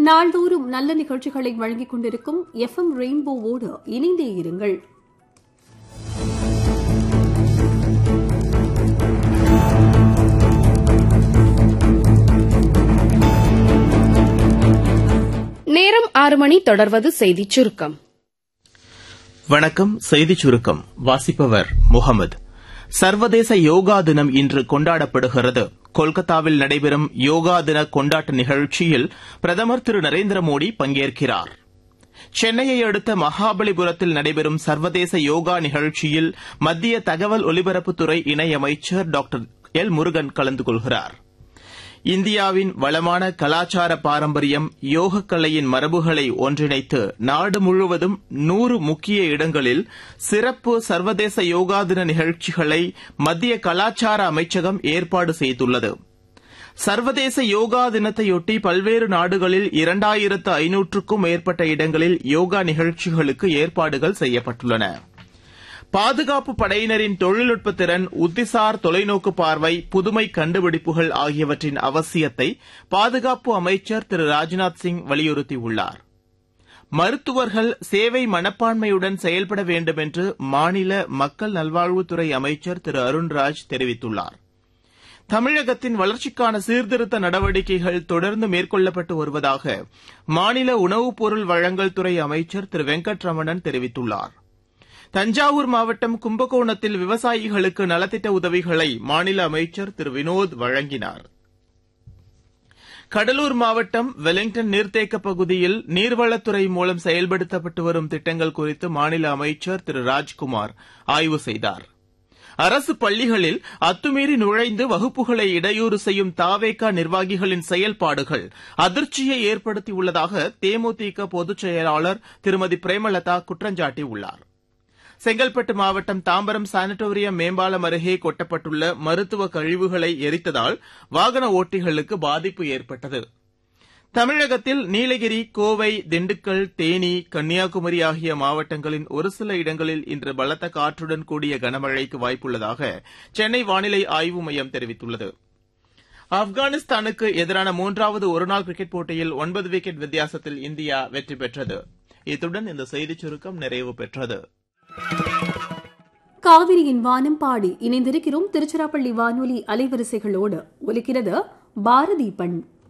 நாள்தோறும் நல்ல நிகழ்ச்சிகளை வழங்கிக் கொண்டிருக்கும் எஃப்எம் ரெயின்போவோடு இணைந்தே இருங்கள் நேரம் ஆறு மணி தொடர்வது செய்திச் சுருக்கம் வணக்கம் செய்திச் சுருக்கம் வாசிப்பவர் முகமது சர்வதேச யோகா தினம் இன்று கொண்டாடப்படுகிறது கொல்கத்தாவில் நடைபெறும் யோகா தின கொண்டாட்ட நிகழ்ச்சியில் பிரதமர் திரு நரேந்திர மோடி பங்கேற்கிறார் சென்னையை அடுத்த மகாபலிபுரத்தில் நடைபெறும் சர்வதேச யோகா நிகழ்ச்சியில் மத்திய தகவல் ஒலிபரப்புத்துறை இணையமைச்சர் டாக்டர் எல் முருகன் கலந்து கொள்கிறார் இந்தியாவின் வளமான கலாச்சார பாரம்பரியம் யோகக் கலையின் மரபுகளை ஒன்றிணைத்து நாடு முழுவதும் நூறு முக்கிய இடங்களில் சிறப்பு சர்வதேச யோகா தின நிகழ்ச்சிகளை மத்திய கலாச்சார அமைச்சகம் ஏற்பாடு செய்துள்ளது சர்வதேச யோகா தினத்தையொட்டி பல்வேறு நாடுகளில் இரண்டாயிரத்து ஐநூற்றுக்கும் மேற்பட்ட இடங்களில் யோகா நிகழ்ச்சிகளுக்கு ஏற்பாடுகள் செய்யப்பட்டுள்ளன பாதுகாப்பு படையினரின் தொழில்நுட்ப திறன் உத்திசார் தொலைநோக்கு பார்வை புதுமை கண்டுபிடிப்புகள் ஆகியவற்றின் அவசியத்தை பாதுகாப்பு அமைச்சர் திரு ராஜ்நாத் சிங் வலியுறுத்தியுள்ளார் மருத்துவர்கள் சேவை மனப்பான்மையுடன் செயல்பட வேண்டும் என்று மாநில மக்கள் நல்வாழ்வுத்துறை அமைச்சர் திரு அருண்ராஜ் தெரிவித்துள்ளார் தமிழகத்தின் வளர்ச்சிக்கான சீர்திருத்த நடவடிக்கைகள் தொடர்ந்து மேற்கொள்ளப்பட்டு வருவதாக மாநில உணவுப் பொருள் வழங்கல் துறை அமைச்சர் திரு வெங்கட்ரமணன் தெரிவித்துள்ளார் தஞ்சாவூர் மாவட்டம் கும்பகோணத்தில் விவசாயிகளுக்கு நலத்திட்ட உதவிகளை மாநில அமைச்சர் திரு வினோத் வழங்கினார் கடலூர் மாவட்டம் வெலிங்டன் நீர்த்தேக்க பகுதியில் நீர்வளத்துறை மூலம் செயல்படுத்தப்பட்டு வரும் திட்டங்கள் குறித்து மாநில அமைச்சர் திரு ராஜ்குமார் ஆய்வு செய்தார் அரசு பள்ளிகளில் அத்துமீறி நுழைந்து வகுப்புகளை இடையூறு செய்யும் தாவேகா நிர்வாகிகளின் செயல்பாடுகள் அதிர்ச்சியை ஏற்படுத்தியுள்ளதாக தேமுதிக பொதுச் செயலாளர் திருமதி பிரேமலதா குற்றஞ்சாட்டியுள்ளார் செங்கல்பட்டு மாவட்டம் தாம்பரம் சானிட்டோரியம் மேம்பாலம் அருகே கொட்டப்பட்டுள்ள மருத்துவ கழிவுகளை எரித்ததால் வாகன ஓட்டிகளுக்கு பாதிப்பு ஏற்பட்டது தமிழகத்தில் நீலகிரி கோவை திண்டுக்கல் தேனி கன்னியாகுமரி ஆகிய மாவட்டங்களின் ஒரு சில இடங்களில் இன்று பலத்த காற்றுடன் கூடிய கனமழைக்கு வாய்ப்புள்ளதாக சென்னை வானிலை ஆய்வு மையம் தெரிவித்துள்ளது ஆப்கானிஸ்தானுக்கு எதிரான மூன்றாவது ஒருநாள் கிரிக்கெட் போட்டியில் ஒன்பது விக்கெட் வித்தியாசத்தில் இந்தியா வெற்றி பெற்றது இத்துடன் இந்த செய்திச் சுருக்கம் நிறைவு பெற்றது காவிரியின் வானம் பாடி இணைந்திருக்கிறோம் திருச்சிராப்பள்ளி வானொலி அலைவரிசைகளோடு ஒலிக்கிறது பாரதி பண்